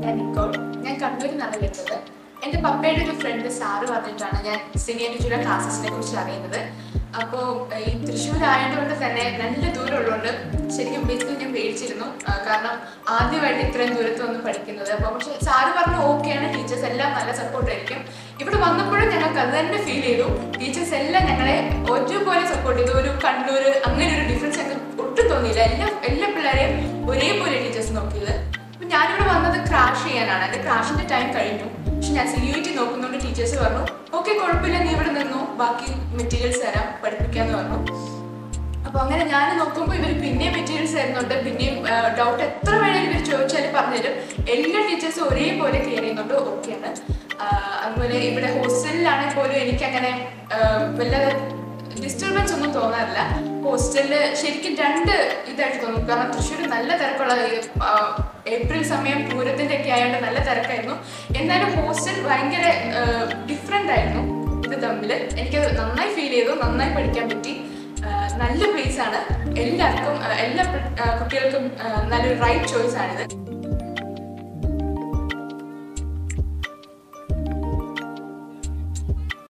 ഞാൻ നിക്കോൾ ഞാൻ കണ്ണൂരിൽ നിന്നാണ് വരുന്നത് എൻ്റെ പപ്പയുടെ ഒരു ഫ്രണ്ട് സാറ് പറഞ്ഞിട്ടാണ് ഞാൻ സിനി ആൻഡ് ജുല ക്ലാസ്സസിനെ കുറിച്ച് അറിയുന്നത് അപ്പോൾ ഈ തൃശ്ശൂർ ആയതുകൊണ്ട് തന്നെ നല്ല ദൂരം ഉള്ളതുകൊണ്ട് ശരിക്കും ബേസിക്കലി ഞാൻ പേടിച്ചിരുന്നു ആ, കാരണം ആദ്യമായിട്ട് ഇത്രയും ദൂരത്ത് വന്ന് പഠിക്കുന്നത് അപ്പോൾ പക്ഷെ സാറ് പറഞ്ഞു ഓക്കെയാണ് ടീച്ചേഴ്സ് എല്ലാം നല്ല സപ്പോർട്ട് ആയിരിക്കും ഇവിടെ വന്നപ്പോഴും ഞങ്ങൾക്ക് അത് തന്നെ ഫീൽ ചെയ്തു ടീച്ചേഴ്സ് എല്ലാം ഞങ്ങളെ ഒരുപോലെ സപ്പോർട്ട് ചെയ്തു ഒരു കണ്ണൂർ അങ്ങനെ ഒരു ഡിഫറൻസ് ഞങ്ങൾക്ക് ഒട്ടും തോന്നിയില്ല എല്ലാ എല്ലാ പിള്ളേരെയും ഒരേപോലെ ടീച്ചേഴ്സ് നോക്കിയത് അപ്പൊ ഞാനിവിടെ വന്നത് ക്രാഷ് ചെയ്യാനാണ് എൻ്റെ ക്രാഷിന്റെ ടൈം കഴിഞ്ഞു പക്ഷെ ഞാൻ സി യു ടി നോക്കുന്നതുകൊണ്ട് ടീച്ചേഴ്സ് പറഞ്ഞു ഓക്കെ കുഴപ്പമില്ല നീ ഇവിടെ നിന്നു ബാക്കി മെറ്റീരിയൽസ് തരാം പഠിപ്പിക്കാന്ന് പറഞ്ഞു അപ്പൊ അങ്ങനെ ഞാൻ നോക്കുമ്പോൾ ഇവർ പിന്നെയും മെറ്റീരിയൽസ് തരുന്നുണ്ട് പിന്നെയും ഡൗട്ട് എത്ര വേണേലും ഇവർ ചോദിച്ചാലും പറഞ്ഞുതരും എല്ലാ ടീച്ചേഴ്സും ഒരേപോലെ ക്ലിയർ ചെയ്യുന്നുണ്ട് ഓക്കെയാണ് അതുപോലെ ഇവിടെ ഹോസ്റ്റലിലാണെങ്കിൽ പോലും എനിക്കങ്ങനെ ആ, വല്ലാതെ ഡിസ്റ്റർബൻസ് ഒന്നും തോന്നാറില്ല ഹോസ്റ്റലിൽ ശരിക്കും രണ്ട് ഇതായിട്ട് തോന്നും കാരണം തൃശ്ശൂർ നല്ല തിരക്കുള്ള ഈ, ആ, ഏപ്രിൽ സമയം പൂരത്തിന്റെ ഒക്കെ ആയതുകൊണ്ട് നല്ല തിരക്കായിരുന്നു എന്നാലും ഹോസ്റ്റൽ ഭയങ്കര ഡിഫറെൻ്റ് ആയിരുന്നു ഇത് തമ്മിൽ എനിക്കത് നന്നായി ഫീൽ ചെയ്തു നന്നായി പഠിക്കാൻ പറ്റി ആ, നല്ല പ്ലേസ് ആണ് എല്ലാവർക്കും ആ, എല്ലാ പി- ആ, കുട്ടികൾക്കും ആ, നല്ലൊരു റൈറ്റ് ചോയ്സ് ആണിത്